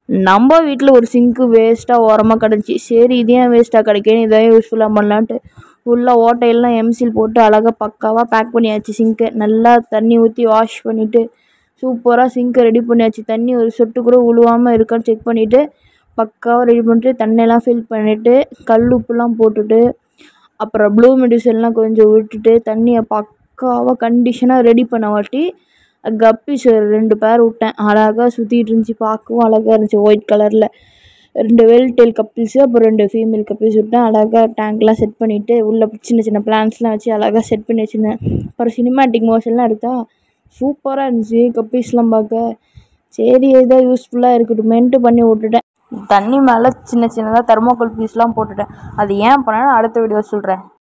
நம்ம வீட்டில் ஒரு சிங்க்கு வேஸ்ட்டாக ஓரமாக கிடந்துச்சி சரி இது ஏன் வேஸ்ட்டாக கிடைக்கேன்னு இதை யூஸ்ஃபுல்லாக பண்ணலான்ட்டு உள்ள ஓட்டையெல்லாம் எம்சில் போட்டு அழகாக பக்காவாக பேக் பண்ணியாச்சு சிங்க்கை நல்லா தண்ணி ஊற்றி வாஷ் பண்ணிவிட்டு சூப்பராக சிங்க்கை ரெடி பண்ணியாச்சு தண்ணி ஒரு சொட்டு கூட உழுவாமல் இருக்கான்னு செக் பண்ணிவிட்டு பக்காவாக ரெடி பண்ணிட்டு தண்ணியெல்லாம் ஃபில் பண்ணிவிட்டு கல் உப்புலாம் போட்டுட்டு அப்புறம் ப்ளூ மெடிசன்லாம் கொஞ்சம் விட்டுட்டு தண்ணியை பக்காவாக கண்டிஷனாக ரெடி பண்ண வாட்டி கப்பீஸ் ஒரு ரெண்டு பேர் விட்டேன் அழகாக சுற்றிட்டு இருந்துச்சு பார்க்கவும் அழகாக இருந்துச்சு ஒயிட் கலரில் ரெண்டு வெல் டெயில் கப்பிள்ஸு அப்புறம் ரெண்டு ஃபீமேல் கப்பிள்ஸ் விட்டேன் அழகாக டேங்க்லாம் செட் பண்ணிவிட்டு உள்ளே சின்ன சின்ன பிளான்ஸ்லாம் வச்சு அழகாக செட் பண்ணி வச்சுருந்தேன் அப்புறம் சினிமாட்டிக் மோஷன்லாம் எடுத்தா சூப்பராக இருந்துச்சு கப்பீஸ்லாம் பார்க்க சரி ஏதோ யூஸ்ஃபுல்லாக இருக்கட்டுமேன்ட்டு பண்ணி விட்டுட்டேன் தண்ணி மேலே சின்ன சின்னதாக தெர்மோக்கோல் பீஸ்லாம் போட்டுட்டேன் அது ஏன் பண்ணேன்னு அடுத்த வீடியோ சொல்கிறேன்